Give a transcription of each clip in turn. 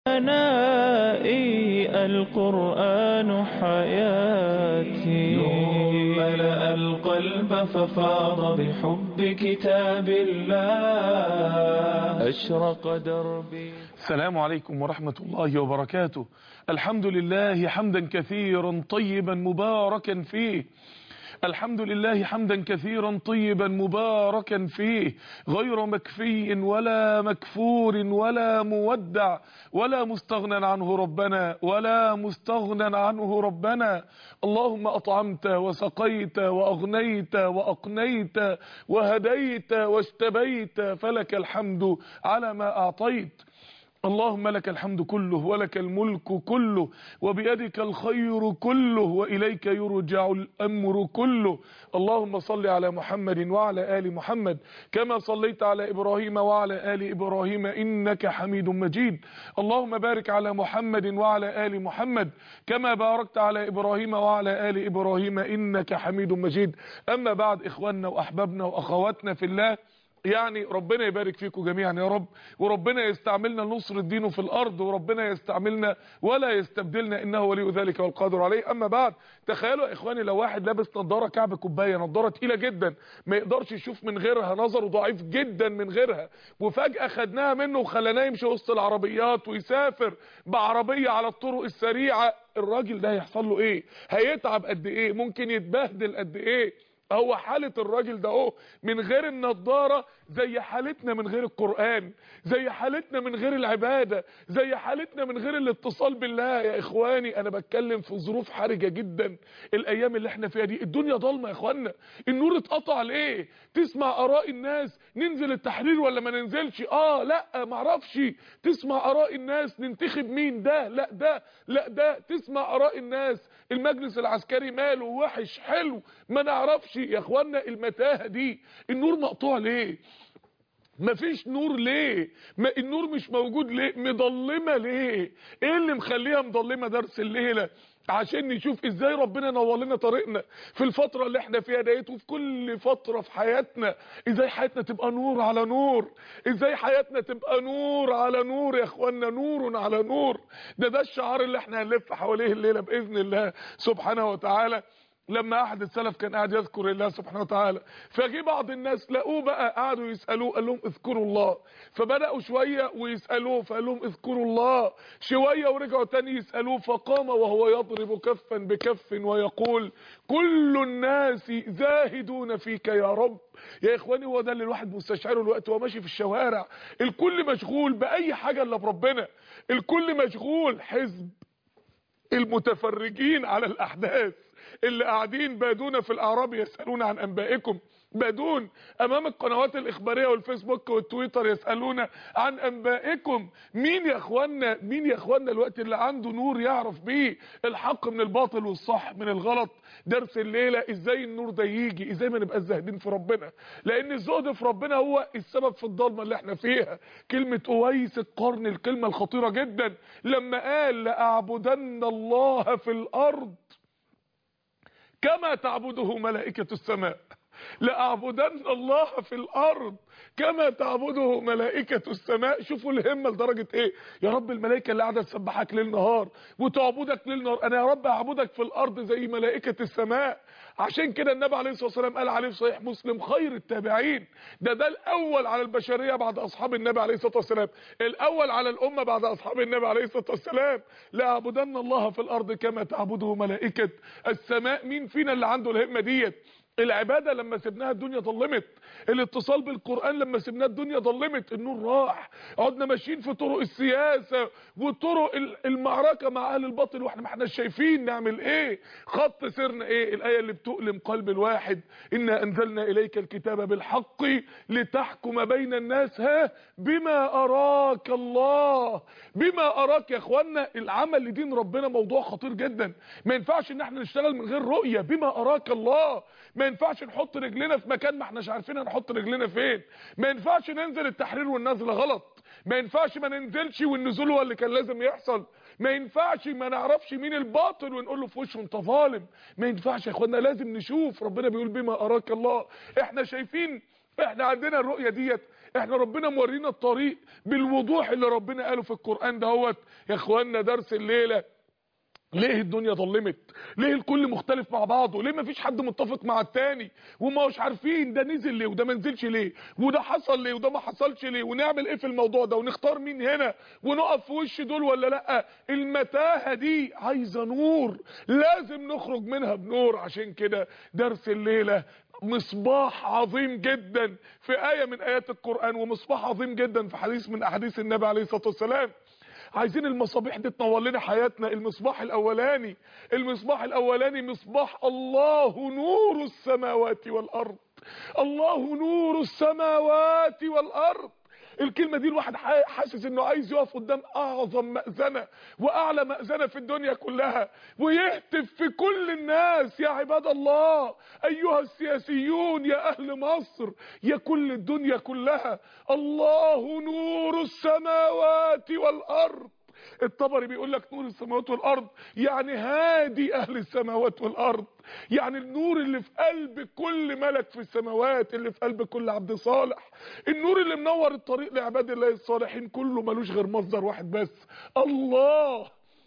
ثنائي القرآن حياتي نور ملأ القلب ففاض بحب كتاب الله أشرق دربي السلام عليكم ورحمة الله وبركاته الحمد لله حمدا كثيرا طيبا مباركا فيه الحمد لله حمدا كثيرا طيبا مباركا فيه غير مكفي ولا مكفور ولا مودع ولا مستغنى عنه ربنا ولا مستغنى عنه ربنا اللهم أطعمت وسقيت وأغنيت وأقنيت وهديت واجتبيت فلك الحمد على ما أعطيت اللهم لك الحمد كله ولك الملك كله وبيدك الخير كله وإليك يرجع الأمر كله اللهم صل على محمد وعلى آل محمد كما صليت على إبراهيم وعلى آل إبراهيم إنك حميد مجيد اللهم بارك على محمد وعلى آل محمد كما باركت على إبراهيم وعلى آل إبراهيم إنك حميد مجيد أما بعد إخواننا وأحبابنا وأخواتنا في الله يعني ربنا يبارك فيكم جميعا يا رب وربنا يستعملنا لنصر دينه في الارض وربنا يستعملنا ولا يستبدلنا انه ولي ذلك والقادر عليه اما بعد تخيلوا يا اخواني لو واحد لابس نظاره كعب كوبايه نظاره تقيله جدا ما يقدرش يشوف من غيرها نظره ضعيف جدا من غيرها وفجاه خدناها منه وخليناه يمشي وسط العربيات ويسافر بعربيه على الطرق السريعه الراجل ده هيحصل له ايه هيتعب قد ايه ممكن يتبهدل قد ايه هو حالة الراجل ده اهو من غير النضارة زي حالتنا من غير القرآن زي حالتنا من غير العبادة زي حالتنا من غير الاتصال بالله يا اخواني انا بتكلم في ظروف حرجة جدا الايام اللي احنا فيها دي الدنيا ضلمة يا اخوانا النور اتقطع ليه تسمع اراء الناس ننزل التحرير ولا ما ننزلش اه لا معرفش تسمع اراء الناس ننتخب مين ده لا ده لا ده تسمع اراء الناس المجلس العسكري ماله وحش حلو ما نعرفش يا اخوانا المتاهه دي النور مقطوع ليه مفيش نور ليه ما النور مش موجود ليه مضلمه ليه ايه اللي مخليها مضلمه درس الليله عشان نشوف ازاي ربنا نور لنا طريقنا في الفتره اللي احنا فيها ديت وفي كل فتره في حياتنا ازاي حياتنا تبقى نور على نور ازاي حياتنا تبقى نور على نور يا اخوانا نور على نور ده ده الشعار اللي احنا هنلف حواليه الليله باذن الله سبحانه وتعالى لما احد السلف كان قاعد يذكر الله سبحانه وتعالى فجي بعض الناس لقوه بقى قعدوا يسالوه قال لهم اذكروا الله فبداوا شويه ويسالوه فقال لهم اذكروا الله شويه ورجعوا تاني يسالوه فقام وهو يضرب كفا بكف ويقول كل الناس زاهدون فيك يا رب يا اخواني هو ده اللي الواحد مستشعره الوقت وهو ماشي في الشوارع الكل مشغول باي حاجه الا بربنا الكل مشغول حزب المتفرجين على الاحداث اللي قاعدين بادون في الاعراب يسالون عن انبائكم بادون امام القنوات الاخباريه والفيسبوك والتويتر يسالون عن انبائكم مين يا اخوانا مين يا اخوانا الوقت اللي عنده نور يعرف بيه الحق من الباطل والصح من الغلط درس الليله ازاي النور ده يجي ازاي ما نبقى زاهدين في ربنا لان الزهد في ربنا هو السبب في الضلمه اللي احنا فيها كلمه اويس القرن الكلمه الخطيره جدا لما قال لاعبدن الله في الارض كما تعبده ملائكة السماء لأعبدن الله في الأرض كما تعبده ملائكة السماء شوفوا الهمة لدرجة ايه يا رب الملائكة اللي قاعدة تسبحك ليل نهار وتعبدك ليل نهار انا يا رب اعبدك في الارض زي ملائكة السماء عشان كده النبي عليه الصلاة والسلام قال عليه في صحيح مسلم خير التابعين ده ده الاول على البشرية بعد اصحاب النبي عليه الصلاة والسلام الاول على الامة بعد اصحاب النبي عليه الصلاة والسلام لاعبدن الله في الارض كما تعبده ملائكة السماء مين فينا اللي عنده الهمة ديت العبادة لما سبناها الدنيا ظلمت الاتصال بالقرآن لما سبناه الدنيا ظلمت النور راح عدنا ماشيين في طرق السياسة وطرق المعركة مع اهل الباطل واحنا ما احناش شايفين نعمل ايه خط سيرنا ايه الاية اللي بتؤلم قلب الواحد انا انزلنا اليك الكتاب بالحق لتحكم بين الناس ها بما اراك الله بما اراك يا اخوانا العمل لدين ربنا موضوع خطير جدا ما ينفعش ان احنا نشتغل من غير رؤية بما اراك الله ما ينفعش نحط رجلنا في مكان ما احناش عارفين هنحط رجلنا فين ما ينفعش ننزل التحرير والنزله غلط ما ينفعش ما ننزلش والنزول هو اللي كان لازم يحصل ما ينفعش ما نعرفش مين الباطل ونقول له في وشه انت ظالم ما ينفعش يا اخوانا لازم نشوف ربنا بيقول بما اراك الله احنا شايفين احنا عندنا الرؤيه ديت احنا ربنا مورينا الطريق بالوضوح اللي ربنا قاله في القرآن دهوت يا اخوانا درس الليلة ليه الدنيا ظلمت ليه الكل مختلف مع بعضه ليه مفيش حد متفق مع التاني وما مش عارفين ده نزل ليه وده ما نزلش ليه وده حصل ليه وده ما حصلش ليه ونعمل ايه في الموضوع ده ونختار مين هنا ونقف في وش دول ولا لا المتاهه دي عايزه نور لازم نخرج منها بنور عشان كده درس الليله مصباح عظيم جدا في آية من آيات القرآن ومصباح عظيم جدا في حديث من أحاديث النبي عليه الصلاة والسلام عايزين المصابيح دي تنور لنا حياتنا المصباح الاولاني المصباح الاولاني مصباح الله نور السماوات والارض الله نور السماوات والارض الكلمة دي الواحد حاسس انه عايز يقف قدام اعظم مأذنة واعلى مأذنة في الدنيا كلها ويهتف في كل الناس يا عباد الله ايها السياسيون يا اهل مصر يا كل الدنيا كلها الله نور السماوات والارض الطبري بيقول لك نور السماوات والارض يعني هادي اهل السماوات والارض يعني النور اللي في قلب كل ملك في السماوات اللي في قلب كل عبد صالح النور اللي منور الطريق لعباد الله الصالحين كله ملوش غير مصدر واحد بس الله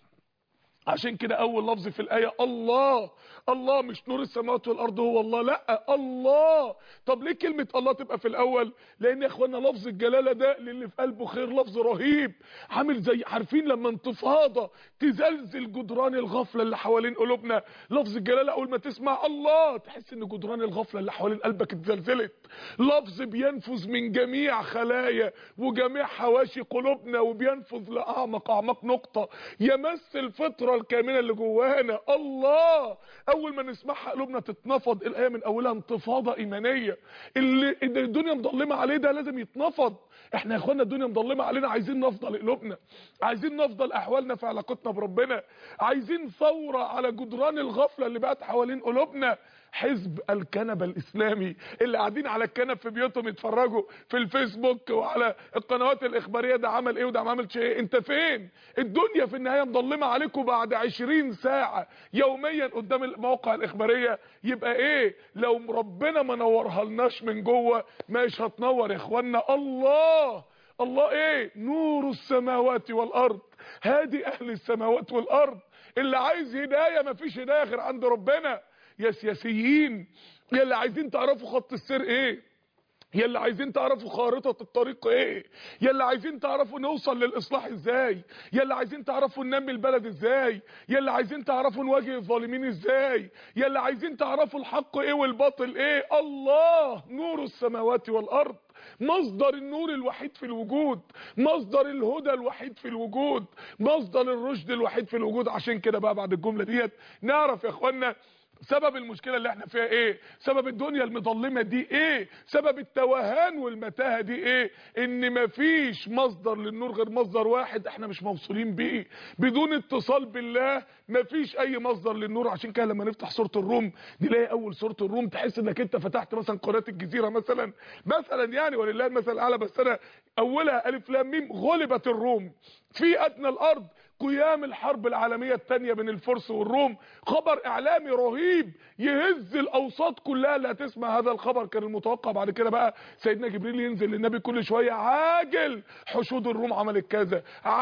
عشان كده اول لفظ في الايه الله الله مش نور السماوات والارض هو الله لا الله طب ليه كلمه الله تبقى في الاول لان يا اخوانا لفظ الجلاله ده للي في قلبه خير لفظ رهيب عامل زي عارفين لما انتفاضه تزلزل جدران الغفله اللي حوالين قلوبنا لفظ الجلاله اول ما تسمع الله تحس ان جدران الغفله اللي حوالين قلبك اتزلزلت لفظ بينفذ من جميع خلايا وجميع حواشي قلوبنا وبينفذ لاعمق اعماق نقطه يمس الفطره الكامله اللي جوانا الله اول ما نسمعها قلوبنا تتنفض الايه من اولها انتفاضه ايمانيه اللي الدنيا مظلمه عليه ده لازم يتنفض احنا يا اخوانا الدنيا مظلمه علينا عايزين نفضل قلوبنا عايزين نفضل احوالنا في علاقتنا بربنا عايزين ثوره على جدران الغفله اللي بقت حوالين قلوبنا حزب الكنبة الاسلامي اللي قاعدين على الكنب في بيوتهم يتفرجوا في الفيسبوك وعلى القنوات الاخباريه ده عمل ايه وده ما عملش ايه انت فين الدنيا في النهايه مظلمه عليكم بعد 20 ساعه يوميا قدام المواقع الاخباريه يبقى ايه لو ربنا ما نورها لناش من جوه مش هتنور يا اخوانا الله الله ايه نور السماوات والارض هادي اهل السماوات والارض اللي عايز هدايه مفيش هدايه غير عند ربنا يا سياسيين يا اللي عايزين تعرفوا خط السير ايه يا اللي عايزين تعرفوا خارطة الطريق ايه يا اللي عايزين تعرفوا نوصل للاصلاح ازاي يا اللي عايزين تعرفوا ننمي البلد ازاي يا اللي عايزين تعرفوا نواجه الظالمين ازاي يا اللي عايزين تعرفوا الحق ايه والباطل ايه الله نور السماوات والارض مصدر النور الوحيد في الوجود مصدر الهدى الوحيد في الوجود مصدر الرشد الوحيد في الوجود عشان كده بقى بعد الجملة ديت نعرف يا اخوانا سبب المشكلة اللي احنا فيها ايه سبب الدنيا المظلمة دي ايه سبب التوهان والمتاهة دي ايه ان مفيش مصدر للنور غير مصدر واحد احنا مش موصولين بيه بدون اتصال بالله مفيش اي مصدر للنور عشان كده لما نفتح سورة الروم نلاقي اول سورة الروم تحس انك انت فتحت مثلا قناة الجزيرة مثلا مثلا يعني ولله المثل الاعلى بس انا اولها الف لام ميم غلبت الروم في ادنى الارض قيام الحرب العالمية الثانية بين الفرس والروم خبر اعلامي رهيب يهز الاوساط كلها اللي هتسمع هذا الخبر كان المتوقع بعد كده بقى سيدنا جبريل ينزل للنبي كل شوية عاجل حشود الروم عملت كذا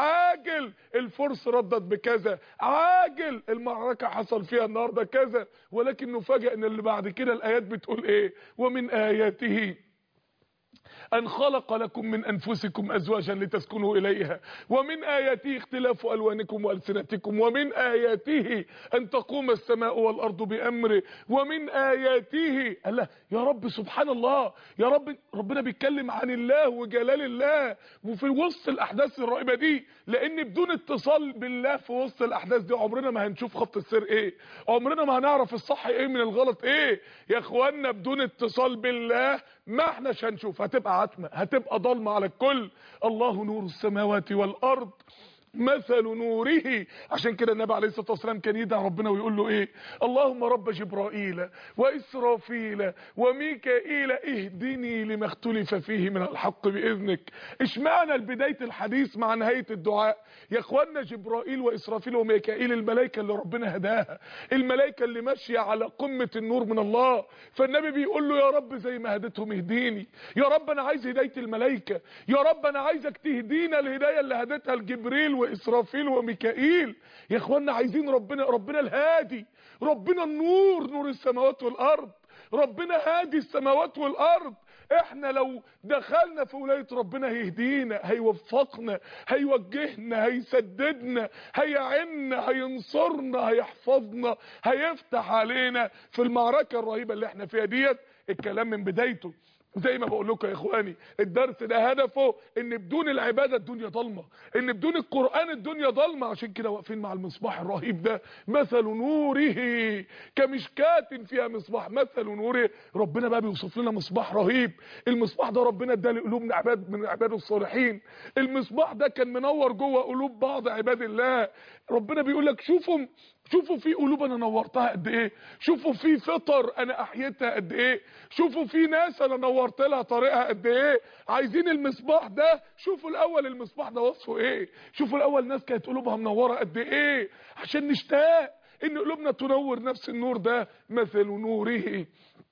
عاجل الفرس ردت بكذا عاجل المعركة حصل فيها النهاردة كذا ولكن نفاجئ ان اللي بعد كده الايات بتقول ايه ومن اياته أن خلق لكم من أنفسكم أزواجا لتسكنوا إليها ومن آياته اختلاف ألوانكم وألسنتكم ومن آياته أن تقوم السماء والأرض بأمره ومن آياته الله يا رب سبحان الله يا رب ربنا بيتكلم عن الله وجلال الله وفي وسط الأحداث الرائبة دي لأن بدون اتصال بالله في وسط الأحداث دي عمرنا ما هنشوف خط السير إيه عمرنا ما هنعرف الصح إيه من الغلط إيه يا إخوانا بدون اتصال بالله ما احناش هنشوف هتبقى عتمة هتبقى ضلمة على الكل الله نور السماوات والأرض مثل نوره عشان كده النبي عليه الصلاه والسلام كان يدعي ربنا ويقول له ايه اللهم رب جبرائيل واسرافيل وميكائيل اهدني لما اختلف فيه من الحق باذنك اشمعنى بدايه الحديث مع نهايه الدعاء يا اخوانا جبرائيل واسرافيل وميكائيل الملائكه اللي ربنا هداها الملائكه اللي ماشيه على قمه النور من الله فالنبي بيقول له يا رب زي ما هديتهم اهديني يا رب انا عايز هدايه الملائكه يا رب انا عايزك تهدينا الهدايه اللي هدتها لجبريل واسرافيل وميكائيل يا اخوانا عايزين ربنا ربنا الهادي ربنا النور نور السماوات والارض ربنا هادي السماوات والارض احنا لو دخلنا في ولايه ربنا هيهدينا هيوفقنا هيوجهنا هيسددنا هيعنا هينصرنا هيحفظنا هيفتح علينا في المعركه الرهيبه اللي احنا فيها ديت الكلام من بدايته زي ما بقول لكم يا اخواني الدرس ده هدفه ان بدون العباده الدنيا ضلمه ان بدون القران الدنيا ضلمه عشان كده واقفين مع المصباح الرهيب ده مثل نوره كمشكاة فيها مصباح مثل نوره ربنا بقى بيوصف لنا مصباح رهيب المصباح ده ربنا اداه لقلوب من عباد من عباده الصالحين المصباح ده كان منور جوه قلوب بعض عباد الله ربنا بيقول لك شوفوا شوفوا في قلوب انا نورتها قد ايه شوفوا في فطر انا احييتها قد ايه شوفوا في ناس انا نورت لها طريقها قد ايه عايزين المصباح ده شوفوا الاول المصباح ده وصفه ايه شوفوا الاول ناس كانت قلوبها منوره قد ايه عشان نشتاق ان قلوبنا تنور نفس النور ده مثل نوره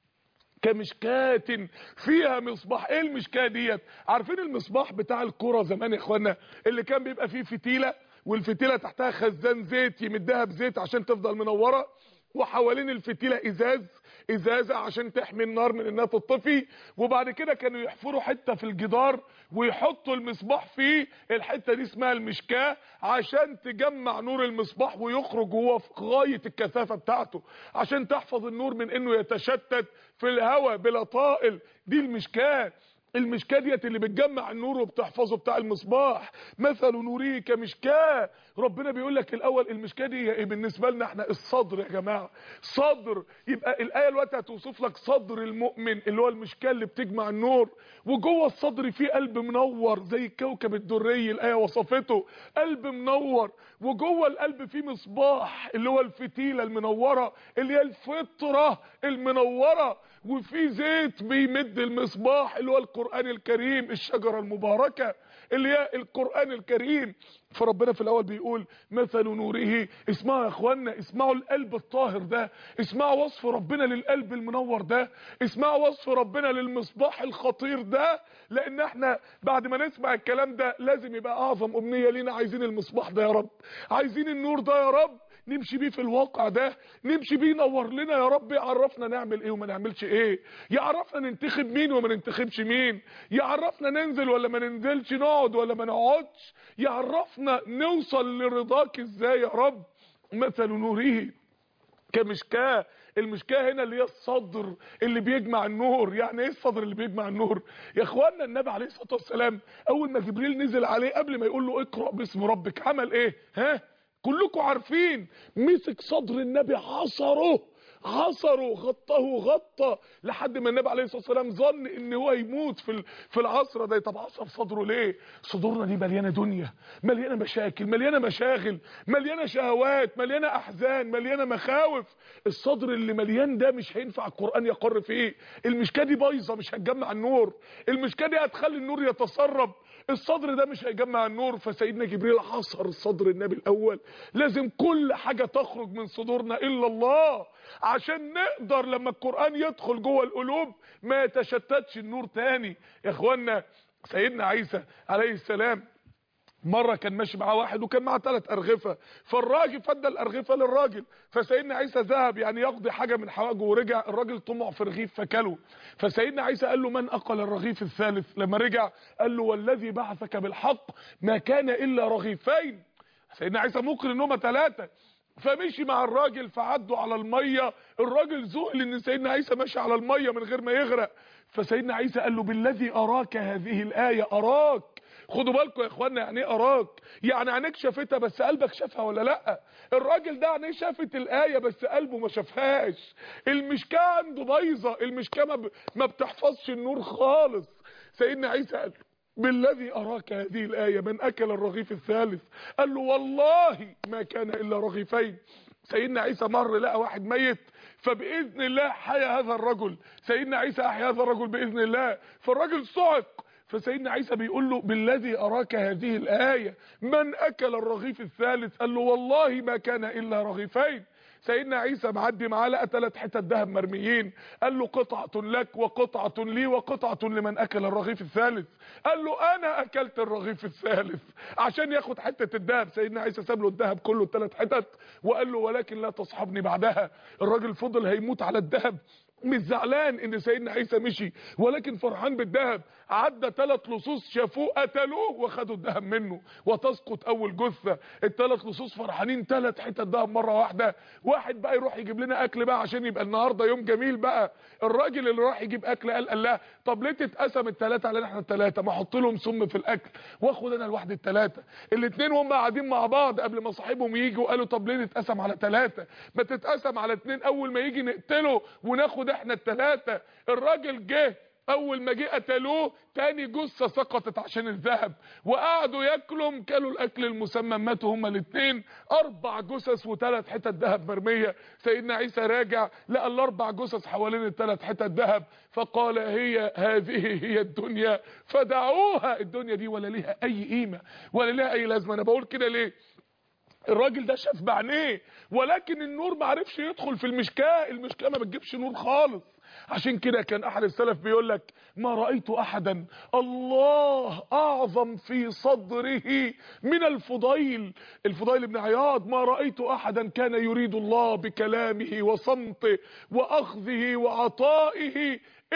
كمشكاة فيها مصباح ايه المشكاة ديت عارفين المصباح بتاع الكرة زمان يا اخوانا اللي كان بيبقى فيه فتيلة والفتيلة تحتها خزان زيت يمدها بزيت عشان تفضل منورة وحوالين الفتيلة ازاز ازازة عشان تحمي النار من انها تطفي وبعد كده كانوا يحفروا حتة في الجدار ويحطوا المصباح فيه الحتة دي اسمها المشكاة عشان تجمع نور المصباح ويخرج هو في غاية الكثافة بتاعته عشان تحفظ النور من انه يتشتت في الهواء بلا طائل دي المشكاة المشكاة ديت اللي بتجمع النور وبتحفظه بتاع المصباح مثل نوره كمشكاة ربنا بيقول لك الاول المشكاة دي ايه بالنسبة لنا احنا الصدر يا جماعة صدر يبقى الايه الوقت هتوصف لك صدر المؤمن اللي هو المشكاة اللي بتجمع النور وجوه الصدر فيه قلب منور زي الكوكب الدري الايه وصفته قلب منور وجوه القلب فيه مصباح اللي هو الفتيلة المنورة اللي هي الفطرة المنورة وفي زيت بيمد المصباح اللي هو القرآن الكريم الشجرة المباركة اللي هي القرآن الكريم فربنا في الاول بيقول مثل نوره اسمعوا يا اخوانا اسمعوا القلب الطاهر ده اسمعوا وصف ربنا للقلب المنور ده اسمعوا وصف ربنا للمصباح الخطير ده لان احنا بعد ما نسمع الكلام ده لازم يبقى اعظم امنية لينا عايزين المصباح ده يا رب عايزين النور ده يا رب نمشي بيه في الواقع ده نمشي بيه ينور لنا يا رب يعرفنا نعمل ايه وما نعملش ايه يعرفنا ننتخب مين وما ننتخبش مين يعرفنا ننزل ولا ما ننزلش نقعد ولا ما نقعدش يعرفنا نوصل لرضاك ازاي يا رب مثل نوره كمشكاه المشكاه هنا اللي هي الصدر اللي بيجمع النور يعني ايه الصدر اللي بيجمع النور يا اخوانا النبي عليه الصلاه والسلام اول ما جبريل نزل عليه قبل ما يقول له اقرا باسم ربك عمل ايه ها كلكم عارفين مسك صدر النبي عصره عصره غطاه غطى لحد ما النبي عليه الصلاه والسلام ظن ان هو يموت في في العصر ده طب عصر صدره ليه صدورنا دي مليانه دنيا مليانه مشاكل مليانه مشاغل مليانه شهوات مليانه احزان مليانه مخاوف الصدر اللي مليان ده مش هينفع القران يقر فيه المشكاه دي بايظه مش هتجمع النور المشكاه دي هتخلي النور يتسرب الصدر ده مش هيجمع النور فسيدنا جبريل حصر صدر النبي الاول لازم كل حاجه تخرج من صدورنا الا الله عشان نقدر لما القرآن يدخل جوه القلوب ما يتشتتش النور تاني يا اخوانا سيدنا عيسى عليه السلام مرة كان ماشي معاه واحد وكان معاه ثلاث أرغفة فالراجل فدى الأرغفة للراجل فسيدنا عيسى ذهب يعني يقضي حاجة من حواجه ورجع الراجل طمع في رغيف فكله فسيدنا عيسى قال له من أقل الرغيف الثالث لما رجع قال له والذي بعثك بالحق ما كان إلا رغيفين سيدنا عيسى ممكن ان هم ثلاثة فمشي مع الراجل فعدوا على المية الراجل ذهل ان سيدنا عيسى ماشي على المية من غير ما يغرق فسيدنا عيسى قال له بالذي اراك هذه الآية اراك خدوا بالكم يا اخوانا يعني ايه اراك يعني عينيك شافتها بس قلبك شافها ولا لا الراجل ده عينيه شافت الايه بس قلبه ما شافهاش المشكاه عنده بايظه المشكاه ما, ب... ما بتحفظش النور خالص سيدنا عيسى قال بالذي أراك هذه الآية من أكل الرغيف الثالث قال له والله ما كان إلا رغيفين سيدنا عيسى مر لقى واحد ميت فبإذن الله حيا هذا الرجل سيدنا عيسى أحيا هذا الرجل بإذن الله فالرجل صعق فسيدنا عيسى بيقول له بالذي أراك هذه الآية من أكل الرغيف الثالث قال له والله ما كان إلا رغيفين سيدنا عيسى معدي معاه لقى ثلاث حتت ذهب مرميين قال له قطعة لك وقطعة لي وقطعة لمن أكل الرغيف الثالث قال له أنا أكلت الرغيف الثالث عشان ياخد حتة الذهب سيدنا عيسى ساب له الذهب كله الثلاث حتت وقال له ولكن لا تصحبني بعدها الراجل فضل هيموت على الذهب مش زعلان ان سيدنا عيسى مشي ولكن فرحان بالذهب عدى ثلاث لصوص شافوه قتلوه وخدوا الذهب منه وتسقط اول جثه الثلاث لصوص فرحانين ثلاث حتت ذهب مره واحده واحد بقى يروح يجيب لنا اكل بقى عشان يبقى النهارده يوم جميل بقى الراجل اللي راح يجيب اكل قال الله طب ليه تتقسم الثلاثه علينا احنا الثلاثه ما احط لهم سم في الاكل واخد انا لوحدي الثلاثه الاثنين وهم قاعدين مع بعض قبل ما صاحبهم يجي وقالوا طب ليه نتقسم على ثلاثه ما تتقسم على اثنين اول ما يجي نقتله وناخد احنا الثلاثه الراجل جه اول ما جه قتلوه تاني جثه سقطت عشان الذهب وقعدوا ياكلوا كلوا الاكل المسمى ماتوا هما الاثنين اربع جثث وثلاث حتت ذهب مرميه سيدنا عيسى راجع لقى الاربع جثث حوالين الثلاث حتت ذهب فقال هي هذه هي الدنيا فدعوها الدنيا دي ولا ليها اي قيمه ولا ليها اي لازمه انا بقول كده ليه الراجل ده شاف بعينيه ولكن النور ما عرفش يدخل في المشكاه المشكاه ما بتجيبش نور خالص عشان كده كان احد السلف بيقول لك ما رايت احدا الله اعظم في صدره من الفضيل الفضيل بن عياض ما رايت احدا كان يريد الله بكلامه وصمته واخذه وعطائه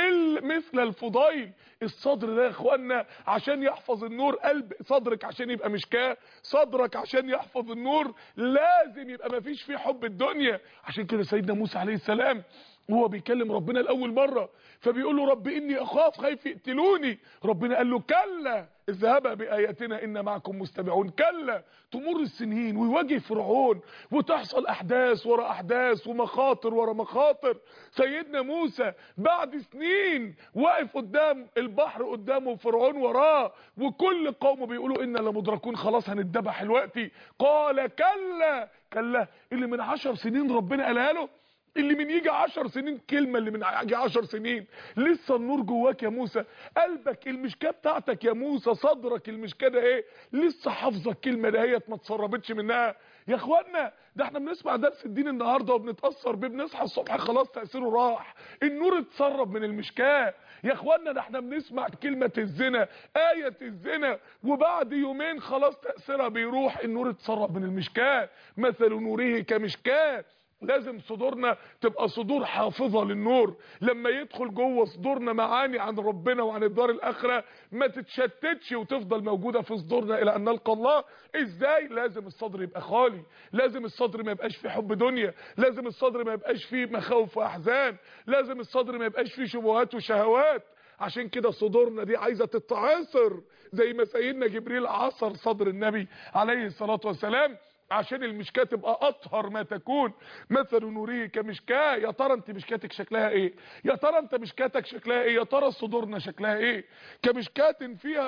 مثل الفضيل الصدر ده يا اخوانا عشان يحفظ النور قلب صدرك عشان يبقى مشكاه صدرك عشان يحفظ النور لازم يبقى ما فيش فيه حب الدنيا عشان كده سيدنا موسى عليه السلام وهو بيكلم ربنا لاول مره فبيقول له رب اني اخاف خايف يقتلوني ربنا قال له كلا اذهبا باياتنا ان معكم مستمعون كلا تمر السنين ويواجه فرعون وتحصل احداث ورا احداث ومخاطر ورا مخاطر سيدنا موسى بعد سنين واقف قدام البحر قدامه فرعون وراه وكل قومه بيقولوا انا لمدركون خلاص هنتذبح دلوقتي قال كلا كلا اللي من عشر سنين ربنا قالها له اللي من يجي عشر سنين كلمة اللي من يجي عشر سنين لسه النور جواك يا موسى قلبك المشكاة بتاعتك يا موسى صدرك المشكاة ده ايه لسه حافظة الكلمة دهيت ما تسربتش منها يا اخوانا ده احنا بنسمع درس الدين النهارده وبنتاثر بيه بنصحى الصبح خلاص تاثيره راح النور اتسرب من المشكاه يا اخوانا ده احنا بنسمع كلمه الزنا ايه الزنا وبعد يومين خلاص تاثيرها بيروح النور اتسرب من المشكاه مثل نوره كمشكاه لازم صدورنا تبقى صدور حافظة للنور لما يدخل جوه صدورنا معاني عن ربنا وعن الدار الاخرة ما تتشتتش وتفضل موجودة في صدورنا الى ان نلقى الله ازاي لازم الصدر يبقى خالي لازم الصدر ما يبقاش فيه حب دنيا لازم الصدر ما يبقاش فيه مخاوف واحزان لازم الصدر ما يبقاش فيه شبهات وشهوات عشان كده صدورنا دي عايزة تتعاصر زي ما سيدنا جبريل عصر صدر النبي عليه الصلاة والسلام عشان المشكاه تبقى اطهر ما تكون مثل نوره كمشكاه يا ترى انت مشكاتك شكلها ايه يا ترى انت مشكاتك شكلها ايه يا ترى صدورنا شكلها ايه كمشكاه فيها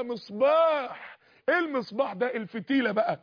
مصباح ايه المصباح ده الفتيله بقى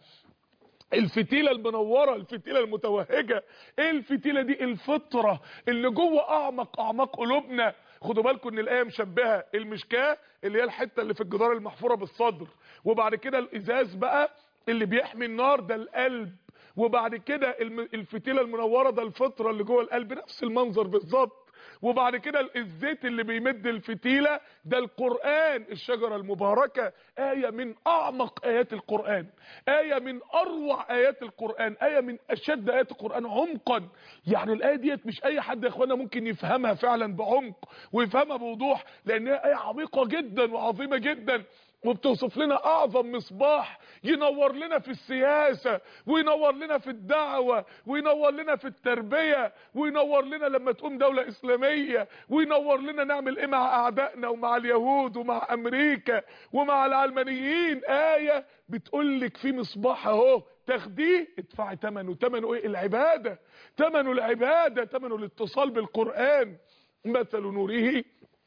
الفتيله المنوره الفتيله المتوهجه ايه الفتيله دي الفطره اللي جوه اعمق اعماق قلوبنا خدوا بالكم ان الايه مشبهه المشكاه اللي هي الحته اللي في الجدار المحفوره بالصدر وبعد كده الازاز بقى اللي بيحمي النار ده القلب وبعد كده الفتيله المنوره ده الفطره اللي جوه القلب نفس المنظر بالظبط وبعد كده الزيت اللي بيمد الفتيله ده القران الشجره المباركه ايه من اعمق ايات القران ايه من اروع ايات القران ايه من اشد ايات القران عمقا يعني الايه ديت مش اي حد يا اخوانا ممكن يفهمها فعلا بعمق ويفهمها بوضوح لانها ايه عميقه جدا وعظيمه جدا وبتوصف لنا اعظم مصباح ينور لنا في السياسة وينور لنا في الدعوة وينور لنا في التربية وينور لنا لما تقوم دولة اسلامية وينور لنا نعمل ايه مع اعدائنا ومع اليهود ومع امريكا ومع العلمانيين آية بتقول لك في مصباح اهو تاخديه ادفعي ثمنه ثمنه ايه العبادة ثمنه العبادة ثمنه الاتصال بالقرآن مثل نوره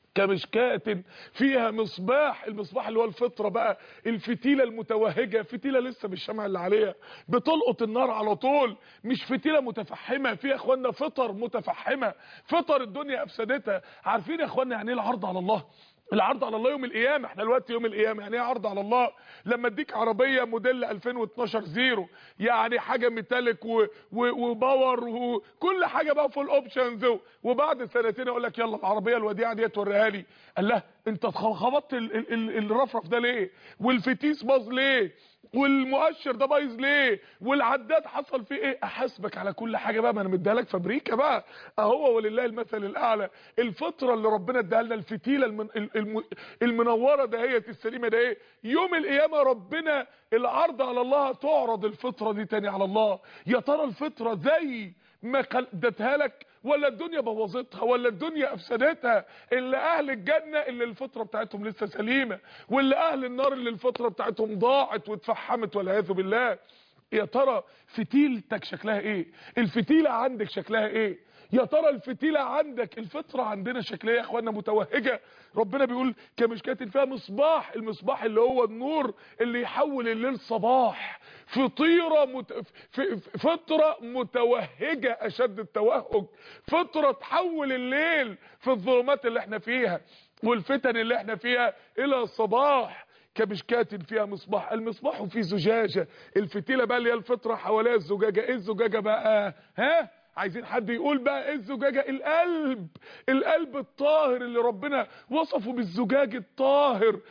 كمشكاة فيها مصباح المصباح اللي هو الفطرة بقى الفتيلة المتوهجة فتيلة لسه بالشمع اللي عليها بتلقط النار على طول مش فتيلة متفحمة في يا اخوانا فطر متفحمة فطر الدنيا افسدتها عارفين يا اخوانا يعني ايه العرض على الله العرض على الله يوم القيامه احنا دلوقتي يوم القيامه يعني ايه عرض على الله لما اديك عربيه موديل 2012 زيرو يعني حاجه ميتاليك و... و... وباور وكل حاجه بقى فول اوبشنز وبعد سنتين اقول لك يلا العربيه الوديعه ديت وريها لي قال لا انت خبطت ال... ال... ال... الرفرف ده ليه والفتيس باظ ليه والمؤشر ده بايظ ليه والعداد حصل فيه ايه احاسبك على كل حاجه بقى ما انا مديها لك فابريكا بقى اهو ولله المثل الاعلى الفطره اللي ربنا اداها لنا الفتيله المن... الم... المنوره دهيت السليمه ده ايه يوم القيامه ربنا العرض على الله تعرض الفطره دي تاني على الله يا ترى الفطره زي ما ادتها لك ولا الدنيا بوظتها ولا الدنيا افسدتها اللي اهل الجنه اللي الفطره بتاعتهم لسه سليمه واللي اهل النار اللي الفطره بتاعتهم ضاعت واتفحمت والعياذ بالله يا ترى فتيلتك شكلها ايه الفتيله عندك شكلها ايه يا ترى الفتيله عندك الفطره عندنا شكلها يا اخوانا متوهجه ربنا بيقول كمشكاه فيها مصباح المصباح اللي هو النور اللي يحول الليل صباح فطيره مت... ف... فطره متوهجه اشد التوهج فطره تحول الليل في الظلمات اللي احنا فيها والفتن اللي احنا فيها الى صباح كمشكاة فيها مصباح المصباح في زجاجة الفتيلة بقى اللي هي الفطرة حواليها الزجاجة ايه الزجاجة بقى ها عايزين حد يقول بقى ايه الزجاجة القلب القلب الطاهر اللي ربنا وصفه بالزجاج الطاهر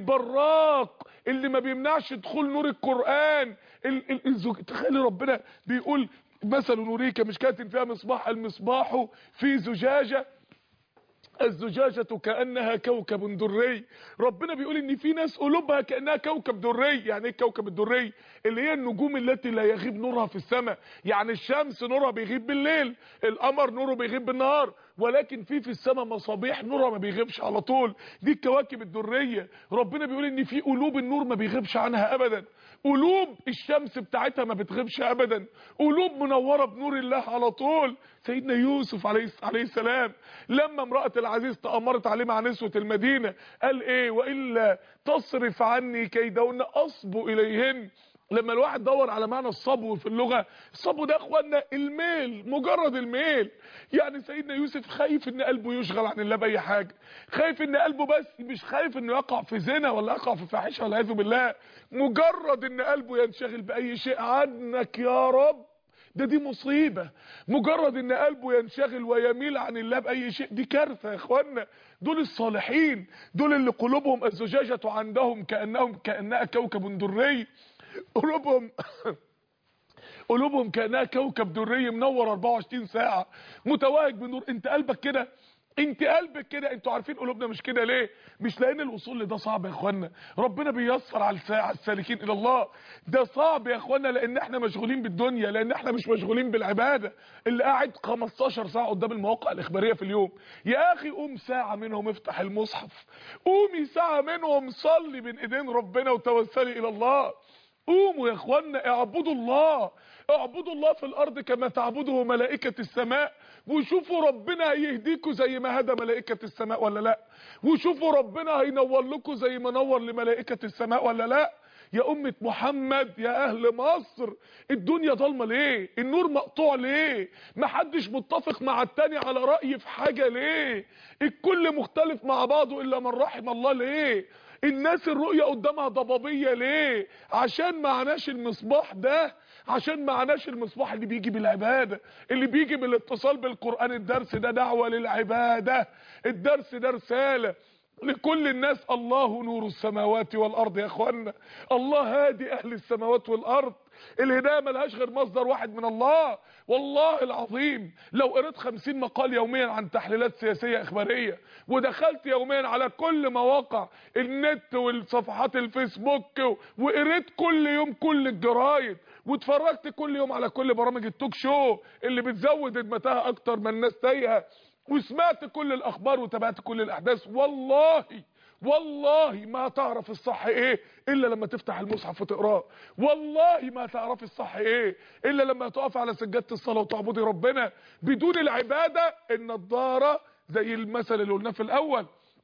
البراق اللي ما بيمنعش دخول نور القرآن الزج... تخيل ربنا بيقول مثل نوريك مشكاة فيها مصباح المصباح في زجاجة الزجاجة كأنها كوكب دري ربنا بيقول ان في ناس قلوبها كأنها كوكب دري يعني ايه الكوكب الدري اللي هي النجوم التي لا يغيب نورها في السماء يعني الشمس نورها بيغيب بالليل القمر نوره بيغيب بالنهار ولكن في في السماء مصابيح نورها ما بيغيبش على طول دي الكواكب الدرية ربنا بيقول ان في قلوب النور ما بيغيبش عنها ابدا قلوب الشمس بتاعتها ما بتغيبش ابدا قلوب منوره بنور الله على طول سيدنا يوسف عليه عليه السلام لما امراه العزيز تامرت عليه مع نسوه المدينه قال ايه والا تصرف عني كيدهن اصب اليهن لما الواحد دور على معنى الصبو في اللغة الصبو ده اخوانا الميل مجرد الميل يعني سيدنا يوسف خايف ان قلبه يشغل عن الله باي حاجة خايف ان قلبه بس مش خايف انه يقع في زنا ولا يقع في فاحشة والعياذ بالله مجرد ان قلبه ينشغل باي شيء عنك يا رب ده دي مصيبة مجرد ان قلبه ينشغل ويميل عن الله باي شيء دي كارثة يا اخوانا دول الصالحين دول اللي قلوبهم الزجاجة عندهم كأنهم كأنها كوكب دري قلوبهم قلوبهم كانها كوكب دري منور 24 ساعه متوهج بنور انت قلبك كده انت قلبك كده انتوا عارفين قلوبنا مش كده ليه مش لان الوصول لده صعب يا اخوانا ربنا بيسر على السالكين الى الله ده صعب يا اخوانا لان احنا مشغولين بالدنيا لان احنا مش مشغولين بالعباده اللي قاعد 15 ساعه قدام المواقع الاخباريه في اليوم يا اخي قوم ساعه منهم افتح المصحف قومي ساعه منهم صلي بين ايدين ربنا وتوسلي الى الله قوموا يا اخوانا اعبدوا الله اعبدوا الله في الارض كما تعبده ملائكة السماء وشوفوا ربنا هيهديكوا زي ما هدى ملائكة السماء ولا لا وشوفوا ربنا هينور لكم زي ما نور لملائكة السماء ولا لا يا أمة محمد يا أهل مصر الدنيا ضلمة ليه النور مقطوع ليه محدش متفق مع التاني على رأي في حاجة ليه الكل مختلف مع بعضه إلا من رحم الله ليه الناس الرؤية قدامها ضبابية ليه عشان معناش المصباح ده عشان معناش المصباح اللي بيجي بالعبادة اللي بيجي بالاتصال بالقرآن الدرس ده دعوة للعبادة الدرس ده رسالة لكل الناس الله نور السماوات والارض يا اخوانا الله هادي اهل السماوات والارض الهدايه ملهاش غير مصدر واحد من الله والله العظيم لو قريت 50 مقال يوميا عن تحليلات سياسيه اخباريه ودخلت يوميا على كل مواقع النت والصفحات الفيسبوك وقريت كل يوم كل الجرايد واتفرجت كل يوم على كل برامج التوك شو اللي بتزود ادمتها اكتر ما الناس تايهه وسمعت كل الاخبار وتابعت كل الاحداث والله والله ما تعرف الصح ايه الا لما تفتح المصحف وتقراه والله ما تعرف الصح ايه الا لما تقف على سجاده الصلاه وتعبدي ربنا بدون العباده النضاره زي المثل اللي قلناه في الاول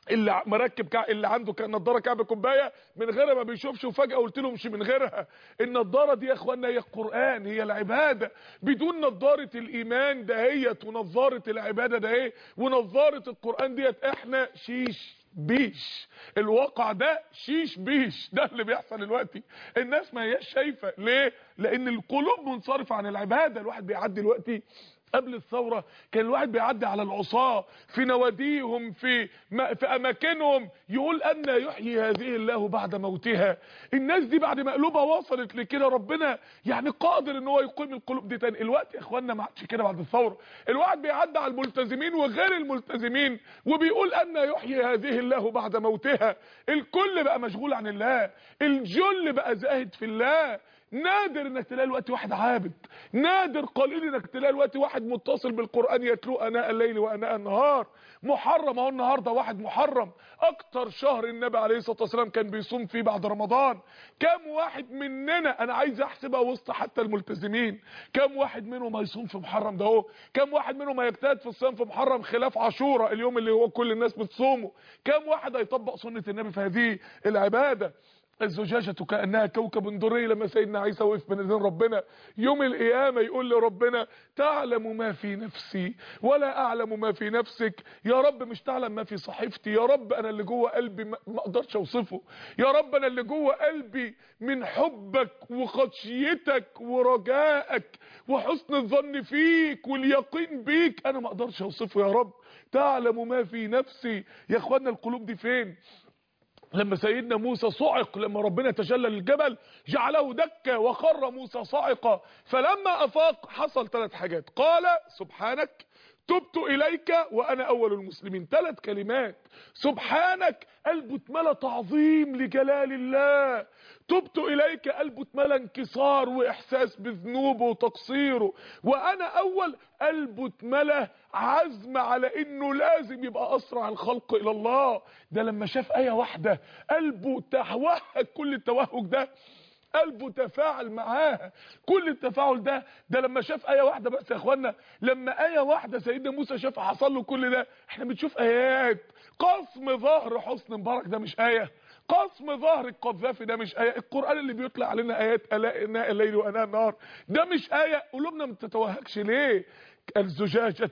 اللي مركب كع... اللي عنده كان نضاره كعب كوبايه من غيرها ما بيشوفش وفجاه قلت له امشي من غيرها النضاره دي يا اخوانا هي القران هي العباده بدون نضاره الايمان دهيت ونضاره العباده ده ايه ونضاره القران ديت احنا شيش بيش الواقع ده شيش بيش ده اللي بيحصل دلوقتي الناس ما هياش شايفه ليه لان القلوب منصرفه عن العباده الواحد بيعدي دلوقتي قبل الثورة كان الواحد بيعدي على العصاة في نواديهم في ما في أماكنهم يقول أن يحيي هذه الله بعد موتها الناس دي بعد ما قلوبها وصلت لكده ربنا يعني قادر ان هو يقيم القلوب دي تاني الوقت يا اخوانا ما عادش كده بعد الثورة الواحد بيعدي على الملتزمين وغير الملتزمين وبيقول أن يحيي هذه الله بعد موتها الكل بقى مشغول عن الله الجل بقى زاهد في الله نادر انك تلاقي الوقت واحد عابد نادر قليل انك تلاقي الوقت واحد متصل بالقرآن يتلو اناء الليل واناء النهار محرم اهو النهارده واحد محرم اكتر شهر النبي عليه الصلاه والسلام كان بيصوم فيه بعد رمضان كم واحد مننا انا عايز احسبها وسط حتى الملتزمين كم واحد منهم هيصوم في محرم ده اهو كم واحد منهم هيجتهد في الصيام في محرم خلاف عاشوراء اليوم اللي هو كل الناس بتصومه كم واحد هيطبق سنه النبي في هذه العباده الزجاجة كأنها كوكب دري لما سيدنا عيسى وقف بين ايدين ربنا يوم القيامة يقول لربنا تعلم ما في نفسي ولا أعلم ما في نفسك يا رب مش تعلم ما في صحيفتي يا رب أنا اللي جوه قلبي ما أقدرش أوصفه يا رب أنا اللي جوه قلبي من حبك وخشيتك ورجائك وحسن الظن فيك واليقين بيك أنا ما أقدرش أوصفه يا رب تعلم ما في نفسي يا اخوانا القلوب دي فين لما سيدنا موسى صعق لما ربنا تجلى للجبل جعله دكا وخر موسى صاعقا فلما افاق حصل ثلاث حاجات قال سبحانك تبت اليك وانا اول المسلمين ثلاث كلمات سبحانك قلبه اتملى تعظيم لجلال الله تبت اليك قلبه اتملى انكسار واحساس بذنوبه وتقصيره وانا اول قلبه اتملى عزم على انه لازم يبقى اسرع الخلق الى الله ده لما شاف ايه واحده قلبه توهج كل التوهج ده قلبه تفاعل معاها كل التفاعل ده ده لما شاف ايه واحده بس يا اخوانا لما ايه واحده سيدنا موسى شاف حصل له كل ده احنا بنشوف ايات قسم ظهر حسن مبارك ده مش ايه قسم ظهر القذافي ده مش ايه القران اللي بيطلع علينا ايات الاء اناء الليل واناء النهار ده مش ايه قلوبنا ما بتتوهجش ليه الزجاجه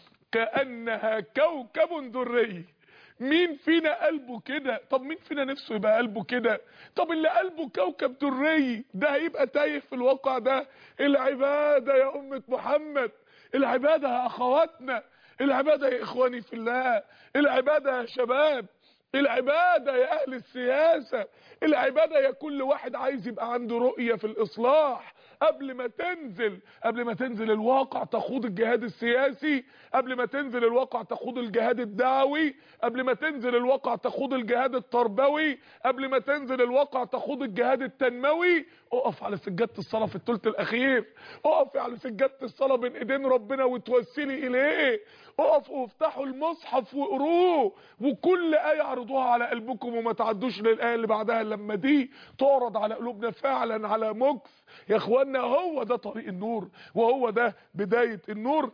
كانها كوكب دري مين فينا قلبه كده طب مين فينا نفسه يبقى قلبه كده طب اللي قلبه كوكب دري ده هيبقى تايه في الواقع ده العبادة يا أمة محمد العبادة يا أخواتنا العبادة يا إخواني في الله العبادة يا شباب العبادة يا أهل السياسة العبادة يا كل واحد عايز يبقى عنده رؤية في الإصلاح قبل ما تنزل قبل ما تنزل الواقع تخوض الجهاد السياسي قبل ما تنزل الواقع تخوض الجهاد الدعوي قبل ما تنزل الواقع تخوض الجهاد التربوي قبل ما تنزل الواقع تخوض الجهاد التنموي اقف على سجادة الصلاة في الثلث الأخير اقف على سجادة الصلاة بين ايدين ربنا وتوسلي إليه اقفوا وافتحوا المصحف وقروه وكل آية عرضوها على قلبكم وما تعدوش للآية اللي بعدها لما دي تعرض على قلوبنا فعلا على مكث يا اخوانا هو ده طريق النور وهو ده بداية النور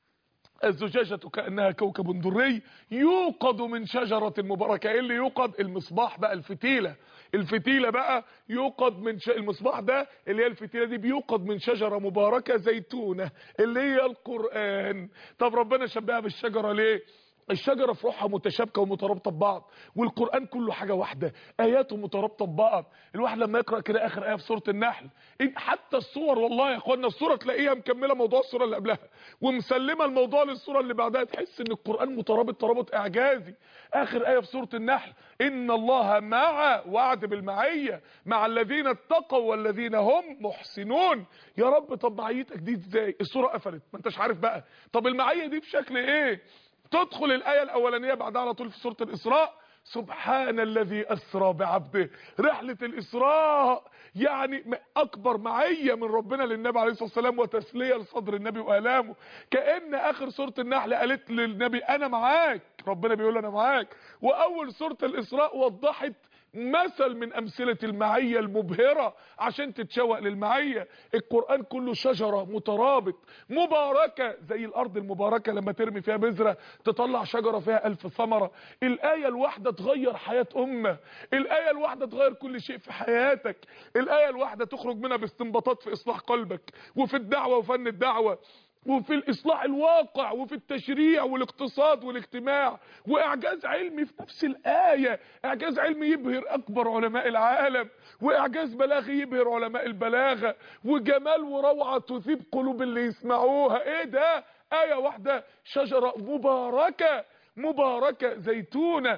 الزجاجة كأنها كوكب دري يوقد من شجرة مباركة ايه اللي يوقد المصباح بقى الفتيلة الفتيلة بقى يوقد من ش... المصباح ده اللي هي الفتيلة دي بيوقد من شجرة مباركة زيتونة اللي هي القرآن طب ربنا شبهها بالشجرة ليه الشجرة في روحها متشابكة ومترابطة ببعض والقرآن كله حاجة واحدة آياته مترابطة ببعض الواحد لما يقرأ كده آخر آية في سورة النحل إن حتى الصور والله يا اخوانا الصورة تلاقيها مكملة موضوع الصورة اللي قبلها ومسلمة الموضوع للصورة اللي بعدها تحس ان القرآن مترابط ترابط إعجازي آخر آية في سورة النحل إن الله مع وعد بالمعية مع الذين اتقوا والذين هم محسنون يا رب طب معيتك دي ازاي الصورة قفلت ما انتش عارف بقى طب المعية دي بشكل ايه تدخل الآية الأولانية بعدها على طول في سورة الإسراء سبحان الذي أسرى بعبده رحلة الإسراء يعني أكبر معية من ربنا للنبي عليه الصلاة والسلام وتسلية لصدر النبي وآلامه كأن آخر سورة النحل قالت للنبي أنا معاك ربنا بيقول أنا معاك وأول سورة الإسراء وضحت مثل من امثله المعيه المبهره عشان تتشوق للمعيه القران كله شجره مترابط مباركه زي الارض المباركه لما ترمي فيها بذره تطلع شجره فيها الف ثمره الايه الواحده تغير حياه امه الايه الواحده تغير كل شيء في حياتك الايه الواحده تخرج منها باستنباطات في اصلاح قلبك وفي الدعوه وفن الدعوه وفي الاصلاح الواقع وفي التشريع والاقتصاد والاجتماع واعجاز علمي في نفس الايه اعجاز علمي يبهر اكبر علماء العالم واعجاز بلاغي يبهر علماء البلاغه وجمال وروعه تثيب قلوب اللي يسمعوها ايه ده ايه واحده شجره مباركه مباركه زيتونه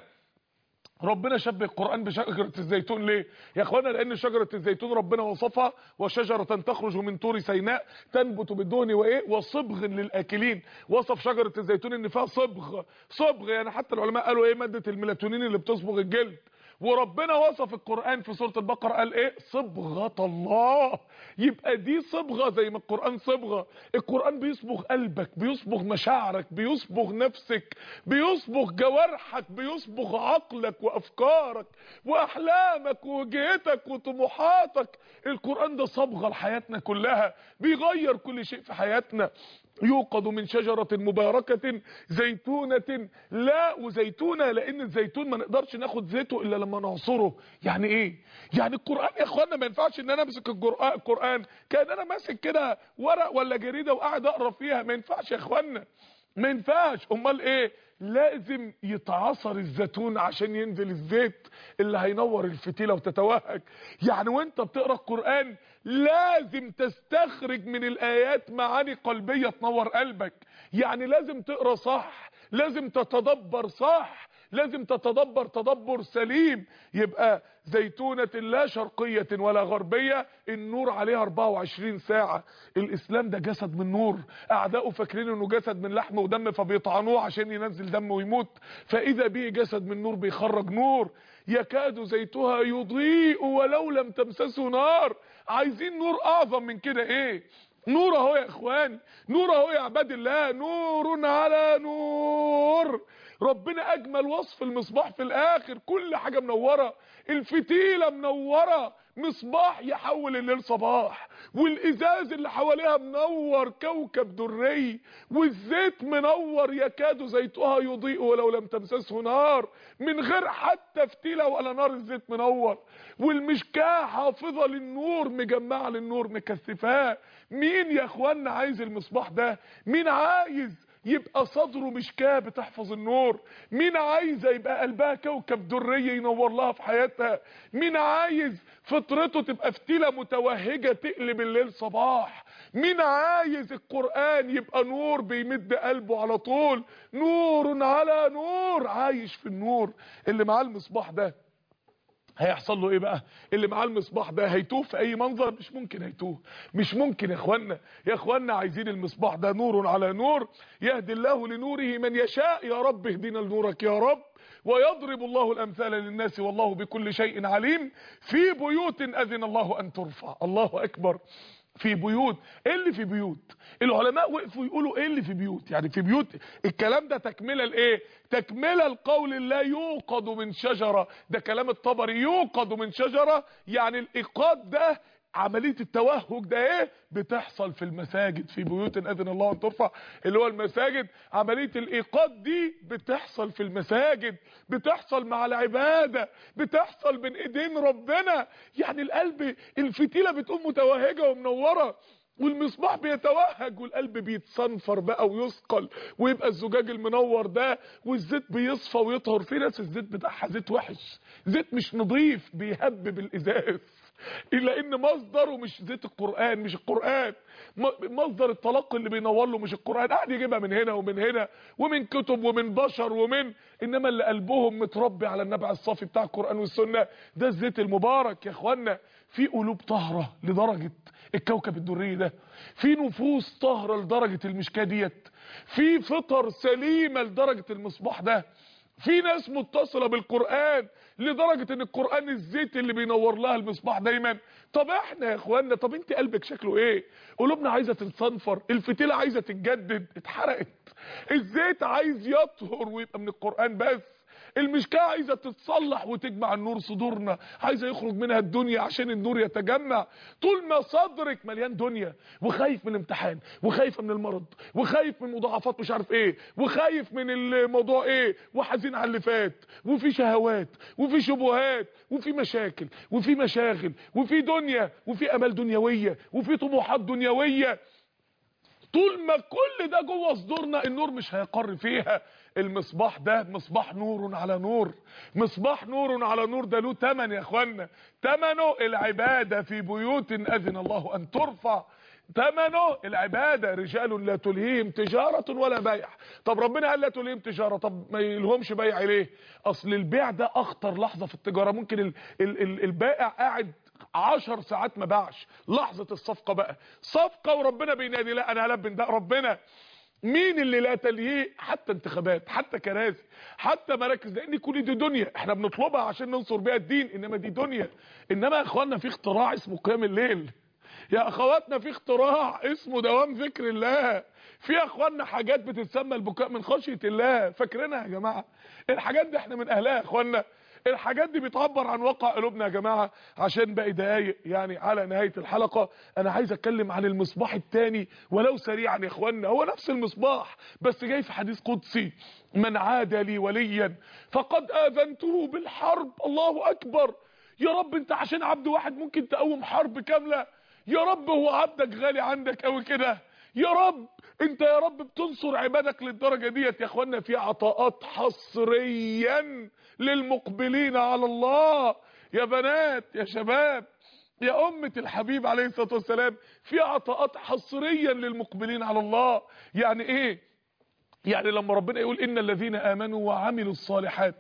ربنا شبه القرآن بشجرة الزيتون ليه يا اخوانا لان شجرة الزيتون ربنا وصفها وشجرة تخرج من طور سيناء تنبت بالدهن وايه وصبغ للاكلين وصف شجرة الزيتون ان فيها صبغ صبغ يعني حتى العلماء قالوا ايه مادة الميلاتونين اللي بتصبغ الجلد وربنا وصف القرآن في سورة البقرة قال ايه صبغة الله يبقى دي صبغة زي ما القرآن صبغة القرآن بيصبغ قلبك بيصبغ مشاعرك بيصبغ نفسك بيصبغ جوارحك بيصبغ عقلك وافكارك واحلامك ووجهتك وطموحاتك القرآن ده صبغة لحياتنا كلها بيغير كل شيء في حياتنا يوقد من شجرة مباركة زيتونة لا وزيتونة لان الزيتون ما نقدرش ناخد زيته الا لما نعصره يعني ايه يعني القرآن يا اخوانا ما ينفعش ان انا امسك القرآن القرآن كان انا ماسك كده ورق ولا جريدة وقاعد اقرا فيها ما ينفعش يا اخوانا ما ينفعش امال ايه لازم يتعصر الزيتون عشان ينزل الزيت اللي هينور الفتيلة وتتوهج يعني وانت بتقرا القرآن لازم تستخرج من الايات معاني قلبية تنور قلبك يعني لازم تقرا صح لازم تتدبر صح لازم تتدبر تدبر سليم يبقى زيتونة لا شرقية ولا غربية النور عليها 24 ساعة الاسلام ده جسد من نور اعداؤه فاكرين انه جسد من لحم ودم فبيطعنوه عشان ينزل دم ويموت فاذا به جسد من نور بيخرج نور يكاد زيتها يضيء ولو لم تمسسه نار عايزين نور اعظم من كده ايه نور اهو يا اخواني نور اهو يا عباد الله نور على نور ربنا اجمل وصف المصباح في الاخر كل حاجة منورة الفتيلة منورة مصباح يحول الليل صباح والازاز اللي حواليها منور كوكب دري والزيت منور يكاد زيتها يضيء ولو لم تمسسه نار من غير حتى فتيلة ولا نار الزيت منور والمشكاة حافظة للنور مجمعة للنور مكثفاه مين يا اخوانا عايز المصباح ده مين عايز يبقى صدره مشكاه بتحفظ النور مين عايزه يبقى قلبها كوكب دري ينور لها في حياتها مين عايز فطرته تبقى فتيله متوهجه تقلب الليل صباح مين عايز القرآن يبقى نور بيمد قلبه على طول نور على نور عايش في النور اللي معاه المصباح ده هيحصل له ايه بقى اللي معاه المصباح ده هيتوه في اي منظر مش ممكن هيتوه مش ممكن يا اخوانا يا اخوانا عايزين المصباح ده نور على نور يهدي الله لنوره من يشاء يا رب اهدنا لنورك يا رب ويضرب الله الامثال للناس والله بكل شيء عليم في بيوت اذن الله ان ترفع الله اكبر في بيوت ايه اللي في بيوت العلماء وقفوا يقولوا ايه اللي في بيوت يعني في بيوت الكلام ده تكمله لايه تكمله القول لا يوقد من شجره ده كلام الطبري يوقد من شجره يعني الايقاد ده عمليه التوهج ده ايه بتحصل في المساجد في بيوت اذن الله ان ترفع اللي هو المساجد عمليه الايقاد دي بتحصل في المساجد بتحصل مع العباده بتحصل بين ايدين ربنا يعني القلب الفتيله بتقوم متوهجه ومنوره والمصباح بيتوهج والقلب بيتصنفر بقى ويثقل ويبقى الزجاج المنور ده والزيت بيصفى ويطهر في ناس الزيت بتاعها زيت وحش زيت مش نظيف بيهبب الازاز الا ان مصدره مش زيت القرآن مش القرآن مصدر التلقي اللي بينور له مش القرآن قاعد يجيبها من هنا ومن هنا ومن كتب ومن بشر ومن انما اللي قلبهم متربي على النبع الصافي بتاع القرآن والسنة ده الزيت المبارك يا اخوانا في قلوب طاهرة لدرجة الكوكب الدري ده في نفوس طاهرة لدرجة المشكاة ديت في فطر سليمة لدرجة المصباح ده في ناس متصلة بالقرآن لدرجة ان القرآن الزيت اللي بينور لها المصباح دايما طب احنا يا اخوانا طب انت قلبك شكله ايه قلوبنا عايزة تتصنفر الفتيلة عايزة تتجدد اتحرقت الزيت عايز يطهر ويبقى من القرآن بس المشكاه عايزه تتصلح وتجمع النور صدورنا عايزه يخرج منها الدنيا عشان النور يتجمع طول ما صدرك مليان دنيا وخايف من الامتحان وخايف من المرض وخايف من مضاعفات مش عارف ايه وخايف من الموضوع ايه وحزين على اللي فات وفي شهوات وفي شبهات وفي مشاكل وفي مشاغل وفي دنيا وفي امال دنيويه وفي طموحات دنيويه طول ما كل ده جوه صدورنا النور مش هيقر فيها المصباح ده مصباح نور على نور مصباح نور على نور ده له تمن يا اخوانا تمنه العبادة في بيوت اذن الله ان ترفع ثمنه العبادة رجال لا تلهيهم تجارة ولا بيع طب ربنا قال لا تلهيهم تجارة طب ما يلهمش بيع ليه اصل البيع ده اخطر لحظة في التجارة ممكن ال ال ال البائع قاعد عشر ساعات ما باعش لحظة الصفقة بقى صفقة وربنا بينادي لا انا هلبن ده ربنا مين اللي لا تلهيه حتى انتخابات حتى كراسي حتى مراكز لان كل دي دنيا احنا بنطلبها عشان ننصر بيها الدين انما دي دنيا انما يا اخوانا في اختراع اسمه قيام الليل يا اخواتنا في اختراع اسمه دوام ذكر الله في يا اخوانا حاجات بتتسمى البكاء من خشيه الله فاكرينها يا جماعه الحاجات دي احنا من اهلها يا اخوانا الحاجات دي بتعبر عن واقع قلوبنا يا جماعه عشان باقي دقايق يعني على نهايه الحلقه انا عايز اتكلم عن المصباح الثاني ولو سريعا يا اخوانا هو نفس المصباح بس جاي في حديث قدسي من عاد لي وليا فقد اذنته بالحرب الله اكبر يا رب انت عشان عبد واحد ممكن تقوم حرب كامله يا رب هو عبدك غالي عندك قوي كده يا رب انت يا رب بتنصر عبادك للدرجه ديت يا اخوانا في عطاءات حصريا للمقبلين على الله يا بنات يا شباب يا أمة الحبيب عليه الصلاة والسلام في عطاءات حصريا للمقبلين على الله يعني ايه يعني لما ربنا يقول إن الذين آمنوا وعملوا الصالحات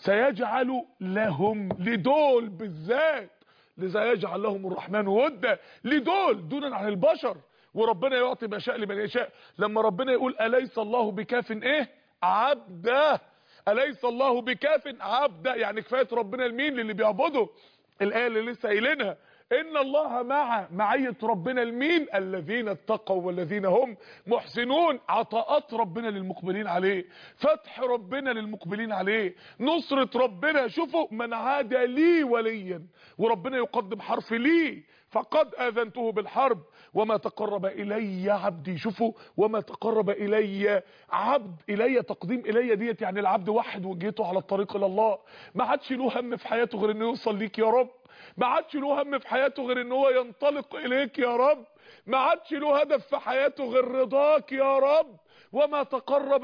سيجعل لهم لدول بالذات سيجعل لهم الرحمن ودا لدول دونا عن البشر وربنا يعطي ما شاء لمن يشاء لما ربنا يقول أليس الله بكاف ايه عبده أليس الله بكاف عبدا يعني كفايه ربنا لمين للي بيعبده الآية اللي لسه قايلينها إن الله مع معية ربنا لمين الذين اتقوا والذين هم محسنون عطاءات ربنا للمقبلين عليه فتح ربنا للمقبلين عليه نصرة ربنا شوفوا من عاد لي وليا وربنا يقدم حرف لي فقد آذنته بالحرب وما تقرب إلي عبدي شوفوا وما تقرب إلي عبد إلي تقديم إلي ديت يعني العبد وحد وجهته على الطريق إلى الله ما عادش له هم في حياته غير إنه يوصل ليك يا رب ما عادش له هم في حياته غير إن هو ينطلق إليك يا رب ما عادش له هدف في حياته غير رضاك يا رب وما تقرب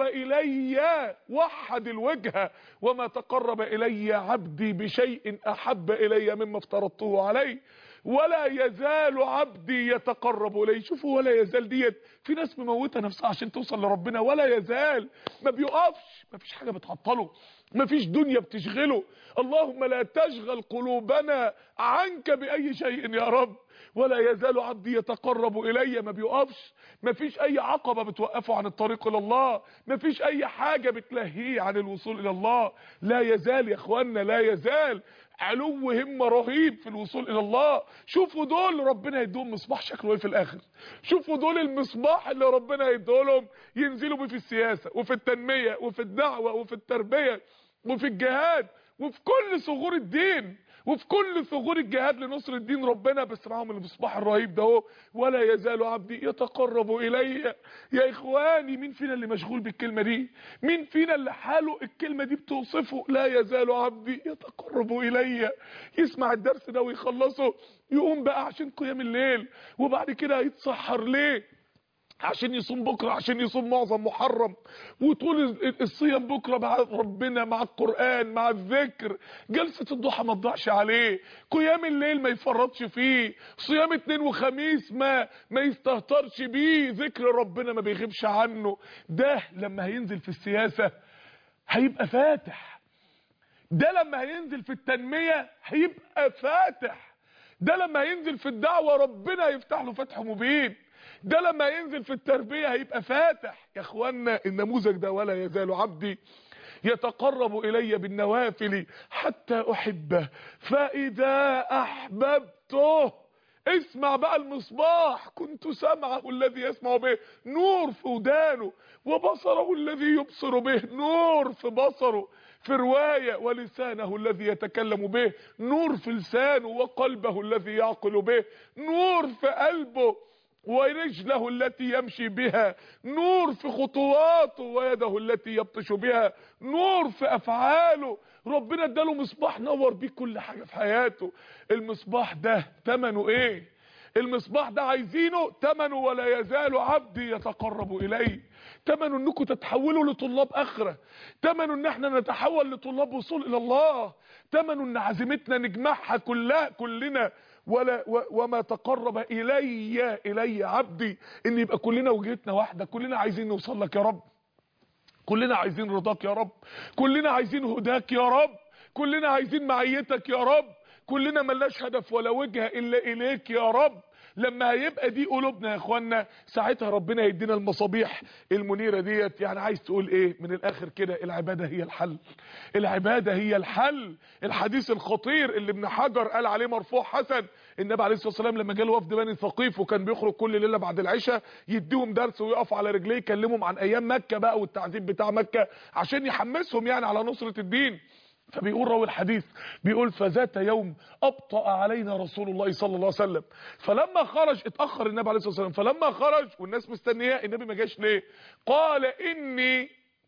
إلي وحد الوجهة وما تقرب إلي عبدي بشيء أحب إلي مما افترضته عليه ولا يزال عبدي يتقرب الي شوفوا ولا يزال ديت في ناس مموته نفسها عشان توصل لربنا ولا يزال ما بيقفش ما فيش حاجه بتعطله ما فيش دنيا بتشغله اللهم لا تشغل قلوبنا عنك باي شيء يا رب ولا يزال عبدي يتقرب الي ما بيقفش ما فيش اي عقبه بتوقفه عن الطريق الى الله ما فيش اي حاجه بتلهيه عن الوصول الى الله لا يزال يا اخوانا لا يزال علو همة رهيب في الوصول الى الله شوفوا دول ربنا يديهم مصباح شكله ايه في الاخر شوفوا دول المصباح اللي ربنا يديهم ينزلوا بيه في السياسة وفي التنمية وفي الدعوة وفي التربية وفي الجهاد وفي كل ثغور الدين وفي كل ثغور الجهاد لنصر الدين ربنا بس معاهم المصباح الرهيب ده اهو ولا يزال عبدي يتقرب الي يا اخواني مين فينا اللي مشغول بالكلمه دي مين فينا اللي حاله الكلمه دي بتوصفه لا يزال عبدي يتقرب الي يسمع الدرس ده ويخلصه يقوم بقى عشان قيام الليل وبعد كده هيتسحر ليه عشان يصوم بكرة عشان يصوم معظم محرم وطول الصيام بكرة مع ربنا مع القرآن مع الذكر جلسة الضحى ما تضيعش عليه قيام الليل ما يفرطش فيه صيام اتنين وخميس ما ما يستهترش بيه ذكر ربنا ما بيغيبش عنه ده لما هينزل في السياسة هيبقى فاتح ده لما هينزل في التنمية هيبقى فاتح ده لما هينزل في الدعوة ربنا يفتح له فتح مبين ده لما ينزل في التربية هيبقى فاتح يا اخوانا النموذج ده ولا يزال عبدي يتقرب الي بالنوافل حتى احبه فاذا احببته اسمع بقى المصباح كنت سمعه الذي يسمع به نور في ودانه وبصره الذي يبصر به نور في بصره في رواية ولسانه الذي يتكلم به نور في لسانه وقلبه الذي يعقل به نور في قلبه ورجله التي يمشي بها نور في خطواته ويده التي يبطش بها نور في افعاله ربنا اداله مصباح نور بيه كل حاجة في حياته المصباح ده ثمنه ايه المصباح ده عايزينه ثمنه ولا يزال عبدي يتقرب الي ثمنه انكم تتحولوا لطلاب اخره ثمنه ان احنا نتحول لطلاب وصول الى الله ثمنه ان عزيمتنا نجمعها كلها كلنا ولا و وما تقرب الي الي عبدي ان يبقى كلنا وجهتنا واحده كلنا عايزين نوصل لك يا رب كلنا عايزين رضاك يا رب كلنا عايزين هداك يا رب كلنا عايزين معيتك يا رب كلنا ملناش هدف ولا وجهه الا اليك يا رب لما هيبقى دي قلوبنا يا اخوانا ساعتها ربنا يدينا المصابيح المنيره ديت يعني عايز تقول ايه من الاخر كده العباده هي الحل العباده هي الحل الحديث الخطير اللي ابن حجر قال عليه مرفوع حسن النبي عليه الصلاه والسلام لما جاله وفد بني ثقيف وكان بيخرج كل ليله بعد العشاء يديهم درس ويقف على رجليه يكلمهم عن ايام مكه بقى والتعذيب بتاع مكه عشان يحمسهم يعني على نصره الدين فبيقول راوي الحديث بيقول فذات يوم ابطا علينا رسول الله صلى الله عليه وسلم فلما خرج اتاخر النبي عليه الصلاه والسلام فلما خرج والناس مستنياه النبي ما جاش ليه قال اني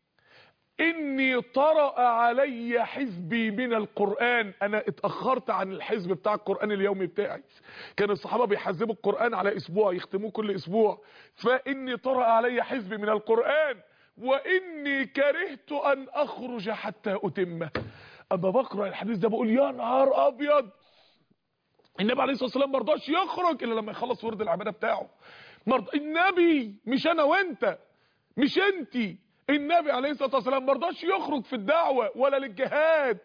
اني طرأ علي حزبي من القرآن انا اتأخرت عن الحزب بتاع القرآن اليومي بتاعي كان الصحابة بيحزبوا القرآن على اسبوع يختموه كل اسبوع فاني طرأ علي حزبي من القرآن واني كرهت ان اخرج حتى اتمه اما بقرا الحديث ده بقول يا نهار ابيض النبي عليه الصلاه والسلام ما رضاش يخرج الا لما يخلص ورد العباده بتاعه مرض... النبي مش انا وانت مش انتي النبي عليه الصلاه والسلام ما رضاش يخرج في الدعوه ولا للجهاد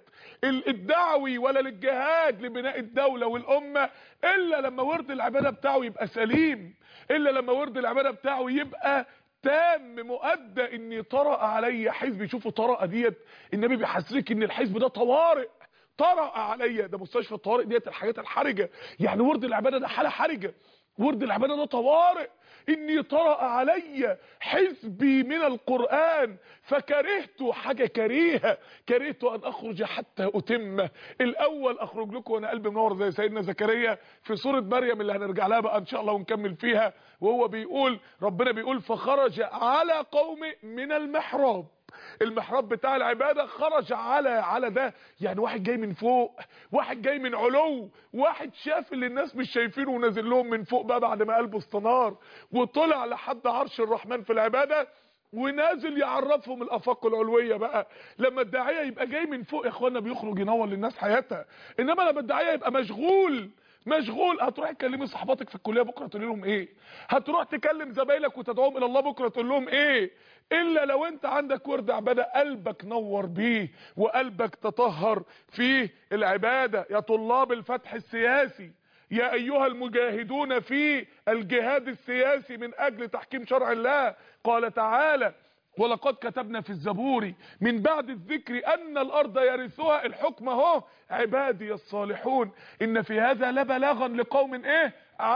الدعوي ولا للجهاد لبناء الدوله والامه الا لما ورد العباده بتاعه يبقى سليم الا لما ورد العباده بتاعه يبقى تام مؤدى اني طرأ علي حزب شوفوا طرأ ديت النبي بيحسسك ان الحزب ده طوارئ طرأ عليا ده مستشفى الطوارئ ديت الحاجات الحرجه يعني ورد العباده ده حاله حرجه ورد العباده ده طوارئ اني طرأ علي حزبي من القرآن فكرهت حاجة كريهة كرهت ان اخرج حتى اتمه الاول اخرج لكم وانا قلبي منور زي سيدنا زكريا في سورة مريم اللي هنرجع لها بقى ان شاء الله ونكمل فيها وهو بيقول ربنا بيقول فخرج على قوم من المحراب المحراب بتاع العبادة خرج على على ده يعني واحد جاي من فوق واحد جاي من علو واحد شاف اللي الناس مش شايفينه ونازل لهم من فوق بقى بعد ما قلبه استنار وطلع لحد عرش الرحمن في العبادة ونازل يعرفهم الافاق العلويه بقى لما الداعيه يبقى جاي من فوق يا اخوانا بيخرج ينور للناس حياتها انما لما الداعيه يبقى مشغول مشغول هتروح تكلمي صحباتك في الكليه بكره تقول لهم ايه هتروح تكلم زمايلك وتدعوهم الى الله بكره تقول لهم ايه الا لو انت عندك ورد عباده قلبك نور بيه وقلبك تطهر فيه العباده يا طلاب الفتح السياسي يا ايها المجاهدون في الجهاد السياسي من اجل تحكيم شرع الله قال تعالى ولقد كتبنا في الزبور من بعد الذكر ان الارض يرثها الحكم اهو عبادي الصالحون ان في هذا لبلاغا لقوم ايه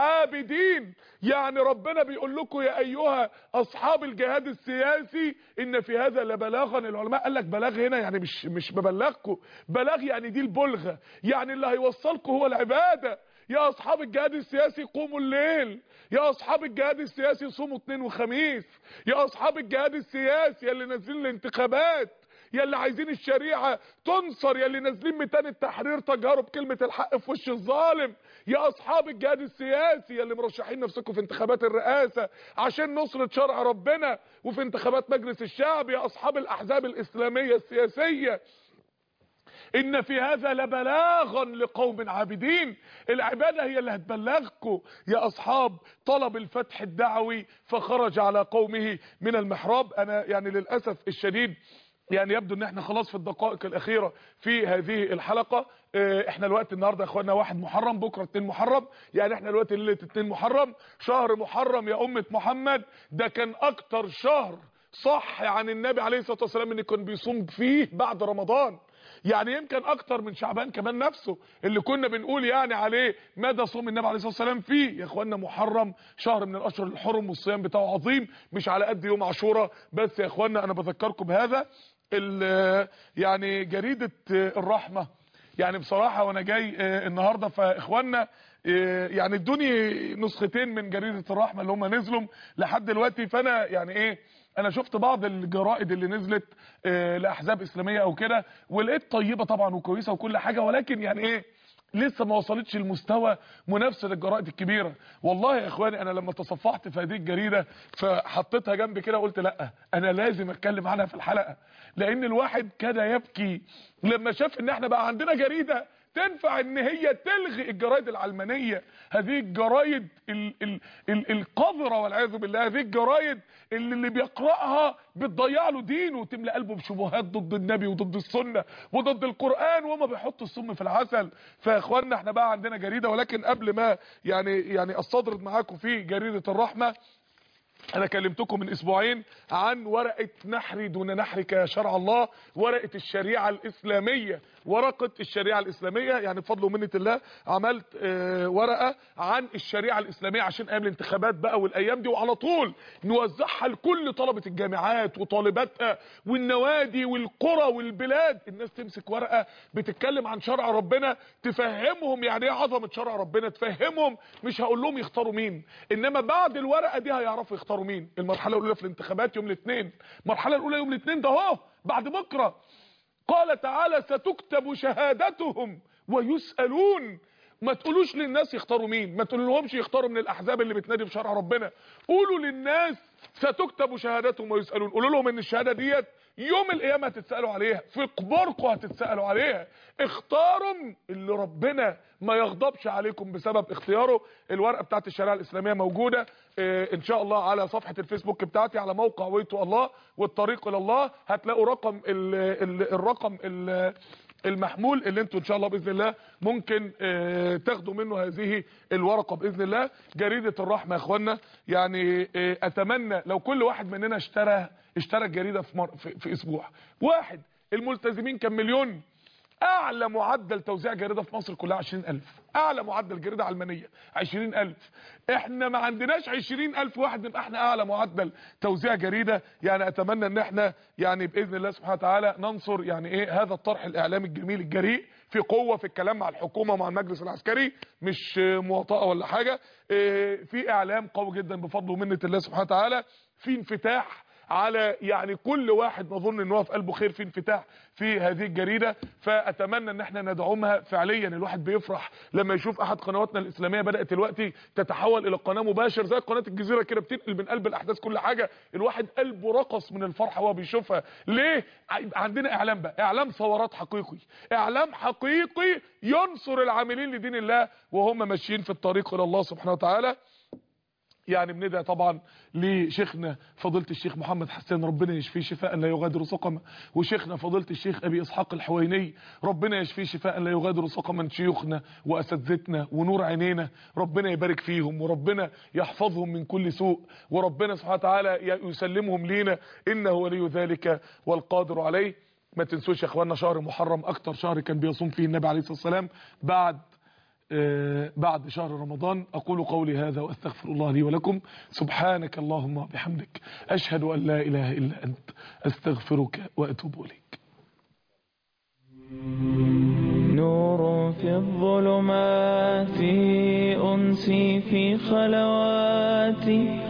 عابدين يعني ربنا بيقول لكم يا ايها اصحاب الجهاد السياسي ان في هذا لبلاغا العلماء قال لك بلاغ هنا يعني مش مش ببلغكم بلاغ يعني دي البلغه يعني اللي هيوصلكم هو العباده يا اصحاب الجهاد السياسي قوموا الليل يا اصحاب الجهاد السياسي صوموا اثنين وخميس يا اصحاب الجهاد السياسي اللي نازلين الانتخابات يا اللي عايزين الشريعة تنصر يا اللي نازلين ميدان التحرير تجهروا بكلمة الحق في وش الظالم يا اصحاب الجهاد السياسي يا اللي مرشحين نفسكم في انتخابات الرئاسة عشان نصرة شرع ربنا وفي انتخابات مجلس الشعب يا اصحاب الاحزاب الاسلامية السياسية ان في هذا لبلاغا لقوم عابدين العبادة هي اللي هتبلغكم يا اصحاب طلب الفتح الدعوي فخرج على قومه من المحراب انا يعني للأسف الشديد يعني يبدو ان احنا خلاص في الدقائق الاخيرة في هذه الحلقة اه احنا الوقت النهاردة يا اخوانا واحد محرم بكرة اتنين محرم يعني احنا الوقت ليلة اتنين محرم شهر محرم يا امة محمد ده كان اكتر شهر صح عن النبي عليه الصلاة والسلام ان كان بيصوم فيه بعد رمضان يعني يمكن اكتر من شعبان كمان نفسه اللي كنا بنقول يعني عليه مدى صوم النبي عليه الصلاه والسلام فيه يا اخوانا محرم شهر من الاشهر الحرم والصيام بتاعه عظيم مش على قد يوم عاشوراء بس يا اخوانا انا بذكركم بهذا ال- يعني جريدة الرحمة يعني بصراحة وانا جاي آه، النهاردة فاخواننا آه، يعني ادوني نسختين من جريدة الرحمة اللي هم نزلوا لحد دلوقتي فانا يعني ايه انا شفت بعض الجرائد اللي نزلت آه، لاحزاب اسلامية او كده ولقيت طيبة طبعا وكويسة وكل حاجة ولكن يعني ايه لسه ما وصلتش لمستوى منافسه للجرائد الكبيره والله يا اخواني انا لما تصفحت في هذه الجريده فحطيتها جنبي كده قلت لا انا لازم اتكلم عنها في الحلقه لان الواحد كاد يبكي لما شاف ان احنا بقى عندنا جريده تنفع ان هي تلغي الجرايد العلمانيه هذه الجرايد ال ال ال القذره والعياذ بالله هذه الجرايد اللي اللي بيقراها بتضيع له دينه وتملى قلبه بشبهات ضد النبي وضد السنه وضد القران وما بيحطوا السم في العسل فيا اخوانا احنا بقى عندنا جريده ولكن قبل ما يعني يعني استطرد معاكم في جريده الرحمه انا كلمتكم من اسبوعين عن ورقة نحري دون نحرك يا شرع الله ورقة الشريعة الاسلامية ورقة الشريعة الاسلامية يعني بفضل ومنة الله عملت آه، ورقة عن الشريعة الاسلامية عشان ايام الانتخابات بقى والايام دي وعلى طول نوزعها لكل طلبة الجامعات وطالباتها والنوادي والقرى والبلاد الناس تمسك ورقة بتتكلم عن شرع ربنا تفهمهم يعني ايه عظمة شرع ربنا تفهمهم مش هقول لهم يختاروا مين انما بعد الورقة دي هيعرفوا يختاروا مين المرحلة الاولى في الانتخابات يوم الاثنين المرحلة الاولى يوم الاثنين ده اهو بعد بكرة قال تعالى ستكتب شهادتهم ويسألون ما تقولوش للناس يختاروا مين ما تقولهمش يختاروا من الاحزاب اللي بتنادي بشرع ربنا قولوا للناس ستكتب شهادتهم ويسألون قولوا لهم ان الشهادة ديت يوم القيامة هتتسألوا عليها في قبوركم هتتسألوا عليها اختاروا اللي ربنا ما يغضبش عليكم بسبب اختياره الورقة بتاعت الشريعة الإسلامية موجودة اه ان شاء الله على صفحة الفيسبوك بتاعتي على موقع ويتو الله والطريق الى الله هتلاقوا رقم ال ال الرقم ال المحمول اللي انتوا ان شاء الله باذن الله ممكن اه تاخدوا منه هذه الورقه باذن الله جريده الرحمه يا اخوانا يعني اه اتمنى لو كل واحد مننا اشترى اشترى الجريده في, مر في, في اسبوع واحد الملتزمين كم مليون اعلى معدل توزيع جريده في مصر كلها 20000 اعلى معدل جريده علمانيه 20000 احنا ما عندناش 20000 واحد نبقى احنا اعلى معدل توزيع جريده يعني اتمنى ان احنا يعني باذن الله سبحانه وتعالى ننصر يعني ايه هذا الطرح الاعلامي الجميل الجريء في قوه في الكلام مع الحكومه ومع المجلس العسكري مش مواطاه ولا حاجه اه في اعلام قوي جدا بفضل ومنه الله سبحانه وتعالى في انفتاح على يعني كل واحد نظن ان هو في قلبه خير في انفتاح في هذه الجريده فاتمنى ان احنا ندعمها فعليا الواحد بيفرح لما يشوف احد قنواتنا الاسلاميه بدات دلوقتي تتحول الى قناه مباشر زي قناه الجزيره كده بتنقل من قلب الاحداث كل حاجه الواحد قلبه رقص من الفرحه وهو بيشوفها ليه عندنا اعلام بقى اعلام ثورات حقيقي اعلام حقيقي ينصر العاملين لدين الله وهم ماشيين في الطريق الى الله سبحانه وتعالى يعني بندعي طبعا لشيخنا فضيله الشيخ محمد حسان ربنا يشفيه شفاء لا يغادر سقما وشيخنا فضيله الشيخ ابي اسحاق الحويني ربنا يشفيه شفاء لا يغادر سقما شيوخنا واساتذتنا ونور عينينا ربنا يبارك فيهم وربنا يحفظهم من كل سوء وربنا سبحانه وتعالى يسلمهم لينا انه ولي ذلك والقادر عليه ما تنسوش يا اخواننا شهر محرم اكتر شهر كان بيصوم فيه النبي عليه الصلاه والسلام بعد آه بعد شهر رمضان أقول قولي هذا وأستغفر الله لي ولكم سبحانك اللهم وبحمدك أشهد أن لا إله إلا أنت أستغفرك وأتوب إليك نور في الظلمات أنسي في خلواتي